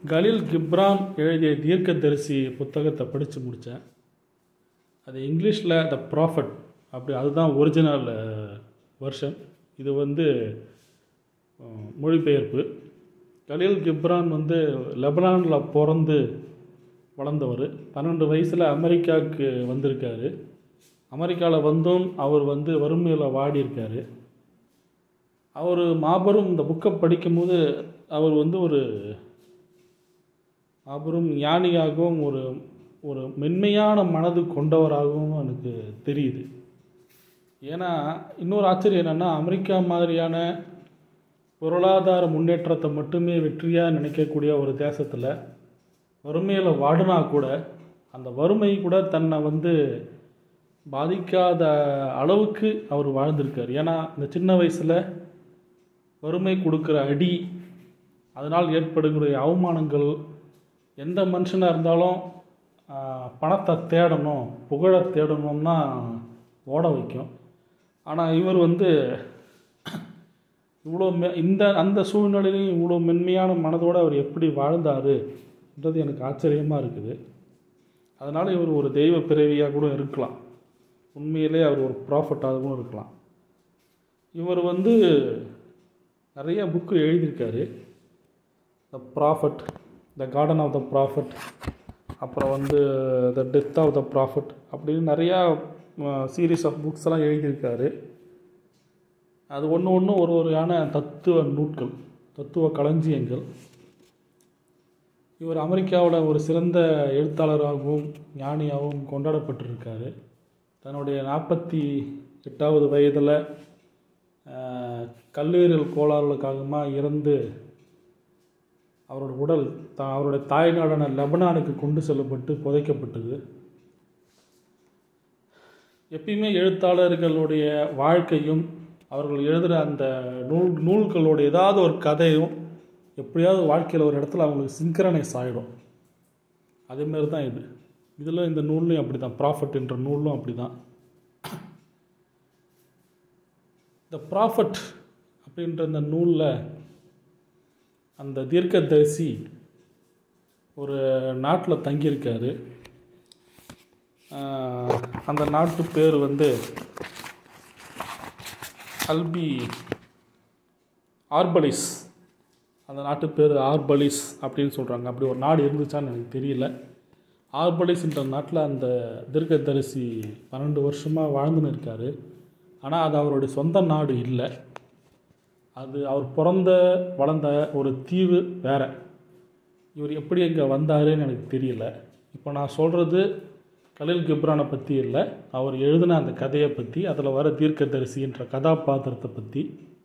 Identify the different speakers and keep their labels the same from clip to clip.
Speaker 1: கலீல் கிப்ரான் எழுதிய தீர்க்கதரிசி புத்தகத்தை படித்து முடித்தேன் அது இங்கிலீஷில் த ப்ராஃபட் அப்படி அதுதான் ஒரிஜினல் வெர்ஷன் இது வந்து அஹ், மொழிபெயர்ப்பு கலீல் கிப்ரான் வந்து லெபனானில் பிறந்து வளர்ந்தவர் பன்னெண்டு வயசில் அமெரிக்காவுக்கு வந்திருக்காரு அமெரிக்காவில் வந்தும் அவர் வந்து வறுமையில் வாடி இருக்காரு அவர் மாபெரும் இந்த புக்கை படிக்கும்போது அவர் வந்து ஒரு மாபெரும் ஞானியாகவும் ஒரு ஒரு மென்மையான மனது கொண்டவராகவும் எனக்கு தெரியுது ஏன்னா இன்னொரு ஆச்சரியம் என்னென்னா அமெரிக்கா மாதிரியான பொருளாதார முன்னேற்றத்தை மட்டுமே வெற்றியாக நினைக்கக்கூடிய ஒரு தேசத்தில் வறுமையில் வாடினா கூட அந்த வறுமை கூட தன்னை வந்து பாதிக்காத அளவுக்கு அவர் வாழ்ந்திருக்கார் ஏன்னா இந்த சின்ன வயசில் வறுமை கொடுக்குற அடி அதனால் ஏற்படுகிற அவமானங்கள் எந்த மனுஷனாக இருந்தாலும் ஆஹ், பணத்தை தேடணும் புகழை தேடணும்னா ஓட வைக்கும் ஆனால் இவர் வந்து இவ்வளோ மெ இந்த அந்த சூழ்நிலையிலையும் இவ்வளோ மென்மையான மனதோடு அவர் எப்படி வாழ்ந்தாருன்றது எனக்கு ஆச்சரியமாக இருக்குது அதனால் இவர் ஒரு தெய்வ பிறவியாக கூட இருக்கலாம் உண்மையிலே அவர் ஒரு ப்ராஃபட்டாகவும் இருக்கலாம் இவர் வந்து நிறைய புக்கு எழுதியிருக்காரு the prophet the garden of the prophet அப்புறம் வந்து the death of the prophet அப்படின்னு நிறையா சீரீஸ் ஆஃப் புக்ஸ் எல்லாம் எழுதியிருக்காரு அது ஒன்று ஒன்று ஒரு ஒருயான தத்துவ நூட்கள் தத்துவ களஞ்சியங்கள் இவர் அமெரிக்காவில் ஒரு சிறந்த எழுத்தாளராகவும் ஞானியாகவும் கொண்டாடப்பட்டிருக்காரு தன்னுடைய நாற்பத்தி எட்டாவது வயதில் ஆஹ், கல்லீரல் கோளாறுகளுக்காகமாக இறந்து அவரோட உடல் த அவருடைய தாய்நாடான லெபனானுக்கு கொண்டு செல்லப்பட்டு புதைக்கப்பட்டது எப்பயுமே எழுத்தாளர்களுடைய வாழ்க்கையும் அவர்கள் எழுதுகிற அந்த நூல் நூல்களோட ஏதாவது ஒரு கதையும் எப்படியாவது வாழ்க்கையில் ஒரு இடத்துல அவங்களுக்கு சிங்க்ரனைஸ் ஆகிடும் அதேமாரி தான் இது இதில் இந்த நூல்லையும் அப்படி தான் ப்ராஃபட் என்ற நூலும் அப்படி தான் இந்த ப்ராஃபட் அப்படின்ற இந்த நூலில் அந்த தீர்க்கதரிசி ஒரு நாட்டில் தங்கியிருக்காரு ஆஹ் அந்த நாட்டு பேர் வந்து அல்பி ஆர்பலிஸ் அந்த நாட்டு பேர் ஆர்பலிஸ் அப்படின்னு சொல்கிறாங்க அப்படி ஒரு நாடு இருந்துச்சான்னு எனக்கு தெரியல ஆர்பலிஸ்ன்ற நாட்டில் அந்த தீர்க்கதரிசி பன்னெண்டு வருஷமாக வாழ்ந்துன்னு இருக்காரு ஆனால் அது அவருடைய சொந்த நாடு இல்லை அது அவர் பிறந்த வளர்ந்த ஒரு தீவு வேற இவர் எப்படி இங்கே வந்தாருன்னு எனக்கு தெரியல இப்போ நான் சொல்கிறது கலில் கிப்ரானை பற்றி இல்லை அவர் எழுதின அந்த கதையை பற்றி அதில் வர தீர்க்கதரிசின்ற கதாபாத்திரத்தை பற்றி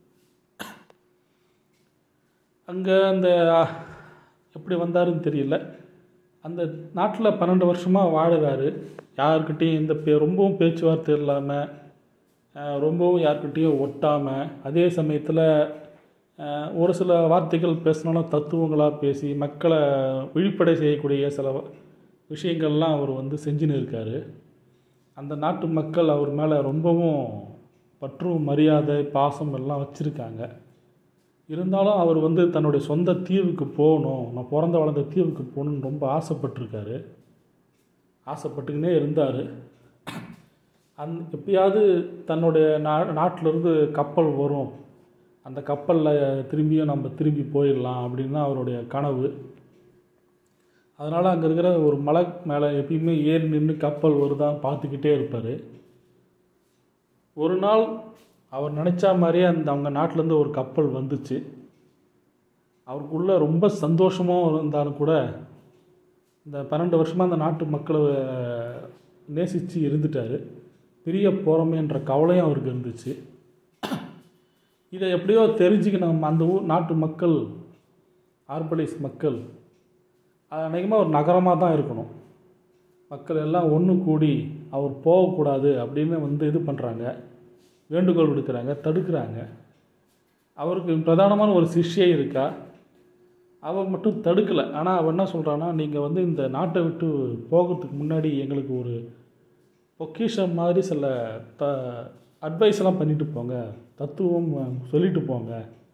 Speaker 1: அங்கே அந்த எப்படி வந்தாருன்னு தெரியல அந்த நாட்டில் பன்னெண்டு வருஷமாக வாழுறாரு யாருக்கிட்டேயும் எந்த பே ரொம்பவும் பேச்சுவார்த்தை இல்லாமல் அஹ், ரொம்பவும் யார்கிட்டேயும் ஒட்டாமல் அதே சமயத்தில் அஹ், ஒரு சில வார்த்தைகள் பேசினாலும் தத்துவங்களாக பேசி மக்களை விழிப்படை செய்யக்கூடிய சில வ- விஷயங்கள்லாம் அவர் வந்து செஞ்சுன்னு இருக்காரு அந்த நாட்டு மக்கள் அவர் மேலே ரொம்பவும் பற்றும் மரியாதை பாசம் எல்லாம் வச்சுருக்காங்க இருந்தாலும் அவர் வந்து தன்னுடைய சொந்த தீவுக்கு போகணும் நான் பிறந்த வளர்ந்த தீவுக்கு போகணுன்னு ரொம்ப ஆசைப்பட்டிருக்காரு ஆசைப்பட்டுக்கினே இருந்தார் அந் எப்பயாவது தன்னுடைய நா நாட்டிலேருந்து கப்பல் வரும் அந்த கப்பலில் திரும்பியும் நம்ம திரும்பி போயிடலாம் அப்படின்னு தான் அவருடைய கனவு அதனால் அங்கே இருக்கிற ஒரு மலை மேலே எப்பயுமே ஏறி நின்று கப்பல் வருதான்னு பார்த்துக்கிட்டே இருப்பார் ஒரு நாள் அவர் நினச்சா மாதிரியே அந்த அவங்க நாட்டிலேருந்து ஒரு கப்பல் வந்துச்சு அவருக்குள்ளே ரொம்ப சந்தோஷமாக இருந்தாலும் கூட இந்த பன்னெண்டு வருஷமாக அந்த நாட்டு மக்களை நேசித்து இருந்துட்டார் பிரிய போகிறோமேன்ற கவலையும் அவருக்கு இருந்துச்சு இதை எப்படியோ தெரிஞ்சுக்கணும் அந்த ஊர் நாட்டு மக்கள் ஆர்பலைஸ் மக்கள் அது அநேகமாக ஒரு நகரமாக தான் இருக்கணும் மக்கள் எல்லாம் ஒன்று கூடி அவர் போகக்கூடாது அப்படின்னு வந்து இது பண்ணுறாங்க வேண்டுகோள் விடுக்கிறாங்க தடுக்கிறாங்க அவருக்கு பிரதானமான ஒரு சிஷ்யை இருக்கா அவள் மட்டும் தடுக்கலை ஆனால் அவள் என்ன சொல்கிறான்னா நீங்கள் வந்து இந்த நாட்டை விட்டு போகிறதுக்கு முன்னாடி எங்களுக்கு ஒரு பொக்கிஷம் மாதிரி சில த அட்வைஸ் எல்லாம் பண்ணிட்டு போங்க தத்துவம் சொல்லிட்டு போங்க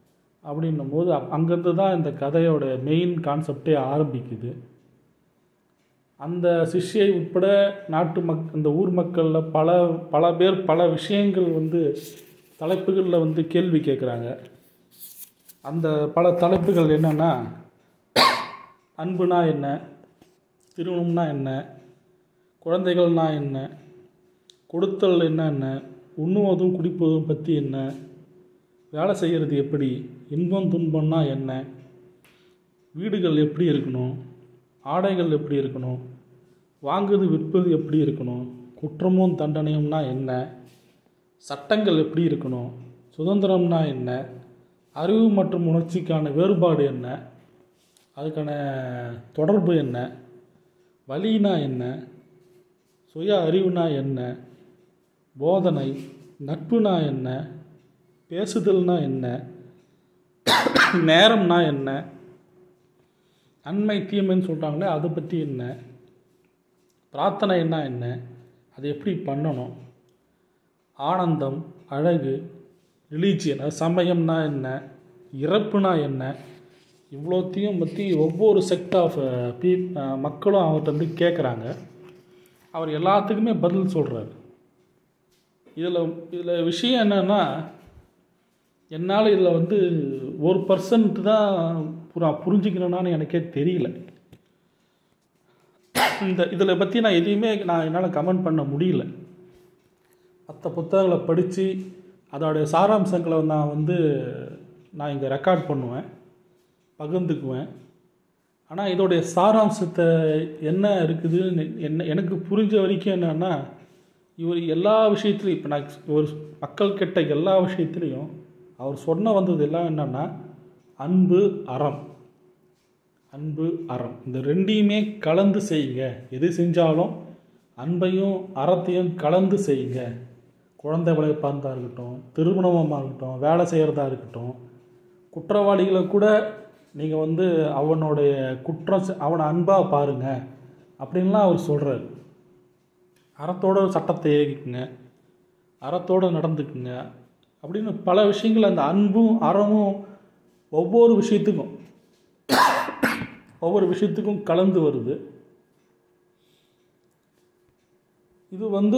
Speaker 1: அப்படின்னும் போது அங்கேருந்து தான் இந்த கதையோட மெயின் கான்செப்டே ஆரம்பிக்குது அந்த சிஷ்யை உட்பட நாட்டு மக் இந்த ஊர் மக்களில் பல பல பேர் பல விஷயங்கள் வந்து தலைப்புகளில் வந்து கேள்வி கேட்குறாங்க அந்த பல தலைப்புகள் என்னென்னா அன்புனா என்ன திருமணம்னா என்ன குழந்தைகள்னா என்ன கொடுத்தல் என்ன என்ன உண்ணுவதும் குடிப்பதும் பற்றி என்ன வேலை செய்கிறது எப்படி இன்பம் துன்பம்னா என்ன வீடுகள் எப்படி இருக்கணும் ஆடைகள் எப்படி இருக்கணும் வாங்குது விற்பது எப்படி இருக்கணும் குற்றமும் தண்டனையும்னா என்ன சட்டங்கள் எப்படி இருக்கணும் சுதந்திரம்னா என்ன அறிவு மற்றும் உணர்ச்சிக்கான வேறுபாடு என்ன அதுக்கான தொடர்பு என்ன வலினா என்ன சுய அறிவுனா என்ன போதனை நட்புனா என்ன பேசுதல்னா என்ன நேரம்னா என்ன நன்மை தீமைன்னு சொல்கிறாங்களே அதை பற்றி என்ன பிரார்த்தனைன்னா என்ன அது எப்படி பண்ணணும் ஆனந்தம் அழகு ரிலீஜியன் அது சமயம்னா என்ன இறப்புனா என்ன இவ்வளோத்தையும் பற்றி ஒவ்வொரு செக்ட் ஆஃப் பீ மக்களும் அவர்கிட்ட வந்து கேட்குறாங்க அவர் எல்லாத்துக்குமே பதில் சொல்கிறார் இதில் இதில் விஷயம் என்னென்னா என்னால் இதில் வந்து ஒரு பர்சன்ட் தான் புரா- புரிஞ்சுக்கணும்னான்னு எனக்கே தெரியல இந்த இதில் பற்றி நான் எதையுமே நான் என்னால் கமெண்ட் பண்ண முடியல மற்ற புத்தகங்களை படித்து அதோடைய சாராம்சங்களை நான் வந்து நான் இங்கே ரெக்கார்ட் பண்ணுவேன் பகிர்ந்துக்குவேன் ஆனால் இதோடைய சாராம்சத்தை என்ன இருக்குதுன்னு என்ன எனக்கு புரிஞ்ச வரைக்கும் என்னென்னா இவர் எல்லா விஷயத்துலையும் இப்போ நான் ஒரு மக்கள் கிட்ட எல்லா விஷயத்துலையும் அவர் சொன்ன வந்தது எல்லாம் என்னென்னா அன்பு அறம் அன்பு அறம் இந்த ரெண்டையுமே கலந்து செய்யுங்க எது செஞ்சாலும் அன்பையும் அறத்தையும் கலந்து செய்யுங்க குழந்தை வளர்ப்பாக இருக்கட்டும் திருமணமாக இருக்கட்டும் வேலை செய்கிறதா இருக்கட்டும் குற்றவாளிகளை கூட நீங்கள் வந்து அவனுடைய குற்றம் செ- அவனை அன்பாக பாருங்க அப்படின்லாம் அவர் சொல்கிறார் அறத்தோட சட்டத்தை ஏகிக்குங்க அறத்தோட நடந்துக்குங்க அப்படின்னு பல விஷயங்கள் அந்த அன்பும் அறமும் ஒவ்வொரு விஷயத்துக்கும் ஒவ்வொரு விஷயத்துக்கும் கலந்து வருது இது வந்து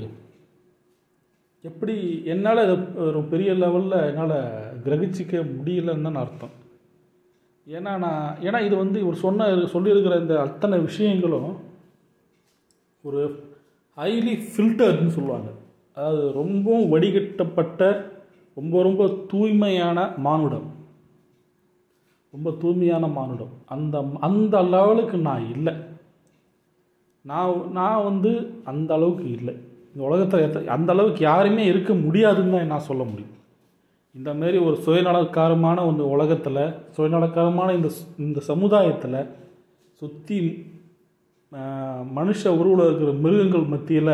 Speaker 1: எப்படி என்னால் இதை ஒரு பெரிய லெவலில் என்னால் கிரகிச்சிக்க முடியலன்னு தான் அர்த்தம் ஏன்னா நான் ஏன்னா இது வந்து இவர் சொன்ன சொல்லியிருக்கிற இந்த அத்தனை விஷயங்களும் ஒரு ஹைலி ஃபில்டர்னு சொல்லுவாங்க அதாவது ரொம்பவும் வடிகட்டப்பட்ட ரொம்ப ரொம்ப தூய்மையான மானுடம் ரொம்ப தூய்மையான மானுடம் அந்த அந்த லெவலுக்கு நான் இல்லை நான் நான் வந்து அந்த அளவுக்கு இல்லை இந்த உலகத்தில் எத்த அந்த அளவுக்கு யாருமே இருக்க முடியாதுன்னு தான் நான் சொல்ல முடியும் இந்த மாதிரி ஒரு சுயநலக்காரமான ஒரு உலகத்தில் சுயநலக்காரமான இந்த ஸ்- இந்த சமுதாயத்தில் சுற்றி மனுஷ உருவில் இருக்கிற மிருகங்கள் மத்தியில்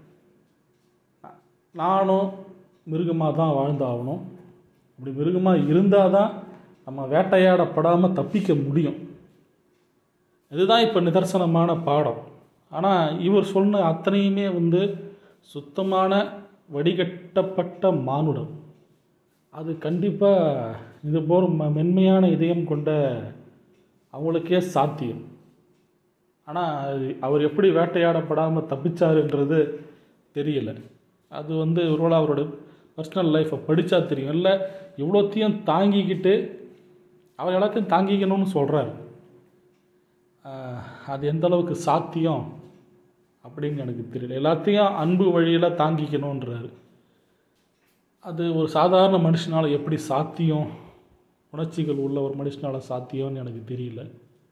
Speaker 1: நானும் மிருகமாக தான் வாழ்ந்தாகணும் அப்படி மிருகமாக இருந்தால் தான் நம்ம வேட்டையாடப்படாமல் தப்பிக்க முடியும் இதுதான் இப்போ நிதர்சனமான பாடம் ஆனால் இவர் சொன்ன அத்தனையுமே வந்து சுத்தமான வடிகட்டப்பட்ட மானுடம் அது கண்டிப்பாக இது போல் ம மென்மையான இதயம் கொண்ட அவங்களுக்கே சாத்தியம் ஆனால் அவர் எப்படி வேட்டையாடப்படாமல் தப்பிச்சாருன்றது தெரியல அது வந்து ஒருவேளை அவரோட பர்சனல் லைஃப்பை படித்தா தெரியும் இல்லை இவ்வளோத்தையும் தாங்கிக்கிட்டு அவர் எல்லாத்தையும் தாங்கிக்கணும்னு சொல்கிறாரு அது எந்த அளவுக்கு சாத்தியம் அப்படின்னு எனக்கு தெரியல எல்லாத்தையும் அன்பு வழியில் தாங்கிக்கணுன்றாரு அது ஒரு சாதாரண மனுஷனால் எப்படி சாத்தியம் உணர்ச்சிகள் உள்ள ஒரு மனுஷனால் சாத்தியம்னு எனக்கு தெரியல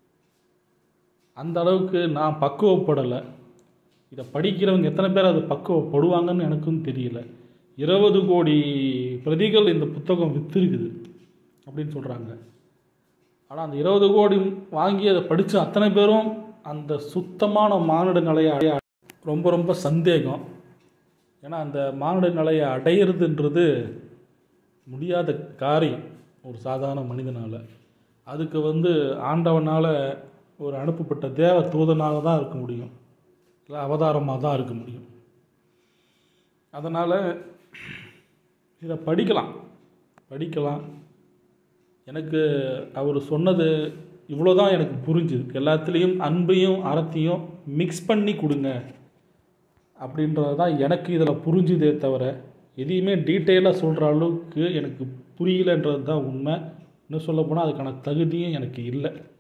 Speaker 1: அந்த அளவுக்கு நான் பக்குவப்படலை இதை படிக்கிறவங்க எத்தனை பேர் அது பக்குவப்படுவாங்கன்னு எனக்கும் தெரியல இருபது கோடி பிரதிகள் இந்த புத்தகம் விற்றுருக்குது அப்படின்னு சொல்கிறாங்க ஆனால் அந்த இருபது கோடி வாங்கி அதை படித்த அத்தனை பேரும் அந்த சுத்தமான மானுட நிலையை அடைய ரொம்ப ரொம்ப சந்தேகம் ஏன்னா அந்த மானுட நிலையை அடையிறதுன்றது முடியாத காரியம் ஒரு சாதாரண மனிதனால் அதுக்கு வந்து ஆண்டவனால் ஒரு அனுப்பப்பட்ட தேவ தூதனாக தான் இருக்க முடியும் இல்லை அவதாரமாக தான் இருக்க முடியும் அதனால் இதை படிக்கலாம் படிக்கலாம் எனக்கு அவர் சொன்னது இவ்வளோ தான் எனக்கு புரிஞ்சுது எல்லாத்துலேயும் அன்பையும் அறத்தையும் மிக்ஸ் பண்ணி கொடுங்க அப்படின்றது தான் எனக்கு இதில் புரிஞ்சுதே தவிர எதையுமே டீட்டெயிலாக சொல்கிற அளவுக்கு எனக்கு புரியலன்றது தான் உண்மை இன்னும் சொல்லப்போனால் அதுக்கான தகுதியும் எனக்கு இல்லை